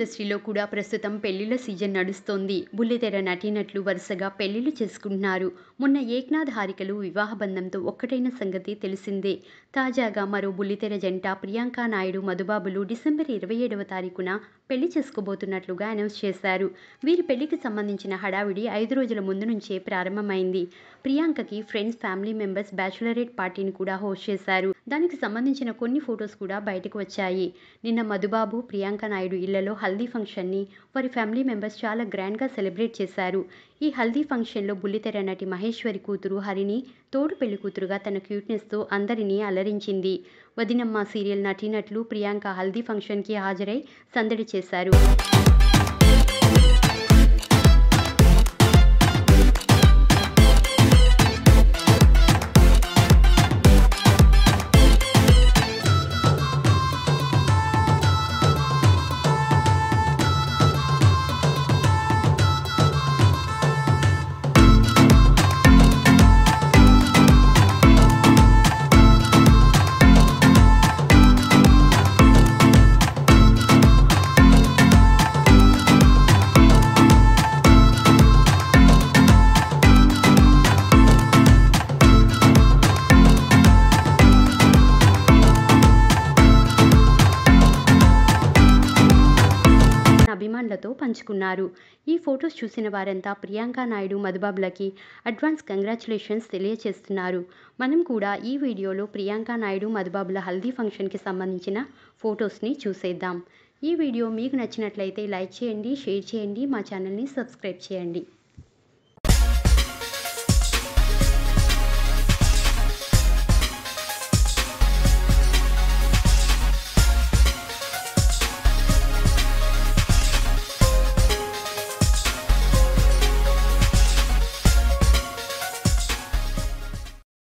ఇండస్ట్రీలో కూడా ప్రస్తుతం పెళ్లిళ్ల సీజన్ నడుస్తోంది బుల్లితెర నటీనటులు వరుసగా పెళ్లిళ్లు చేసుకుంటున్నారు మొన్న ఏక్నాథ్ హారికలు వివాహ బంధంతో ఒక్కటైన సంగతి తెలిసిందే తాజాగా మరో బుల్లితెర జంట ప్రియాంక నాయుడు మధుబాబులు డిసెంబర్ ఇరవై ఏడవ తారీఖున పెళ్లి చేసుకోబోతున్నట్లుగా అనౌన్స్ చేశారు వీరి పెళ్లికి సంబంధించిన హడావిడి ఐదు రోజుల ముందు నుంచే ప్రారంభమైంది ప్రియాంకకి ఫ్రెండ్స్ ఫ్యామిలీ మెంబర్స్ బ్యాచులరేట్ పార్టీని కూడా హోస్ట్ చేశారు దానికి సంబంధించిన కొన్ని ఫొటోస్ కూడా బయటకు వచ్చాయి నిన్న మధుబాబు ప్రియాంక నాయుడు ఇళ్లలో హల్దీ ఫంక్షన్ని వారి ఫ్యామిలీ మెంబర్స్ చాలా గ్రాండ్గా సెలబ్రేట్ చేశారు ఈ హల్దీ ఫంక్షన్లో బుల్లితెర నటి మహేశ్వరి కూతురు హరిని తోడు పెళ్లి కూతురుగా తన క్యూట్నెస్తో అందరినీ అలరించింది వదినమ్మ సీరియల్ నటీనటులు ప్రియాంక హల్దీ ఫంక్షన్కి హాజరై సందడి చేశారు అభిమానులతో పంచుకున్నారు ఈ ఫొటోస్ చూసిన వారంతా ప్రియాంక నాయుడు మధుబాబులకి అడ్వాన్స్ కంగ్రాచులేషన్స్ తెలియజేస్తున్నారు మనం కూడా ఈ వీడియోలో ప్రియాంక నాయుడు మధుబాబుల హల్దీ ఫంక్షన్కి సంబంధించిన ఫొటోస్ని చూసేద్దాం ఈ వీడియో మీకు నచ్చినట్లయితే లైక్ చేయండి షేర్ చేయండి మా ఛానల్ని సబ్స్క్రైబ్ చేయండి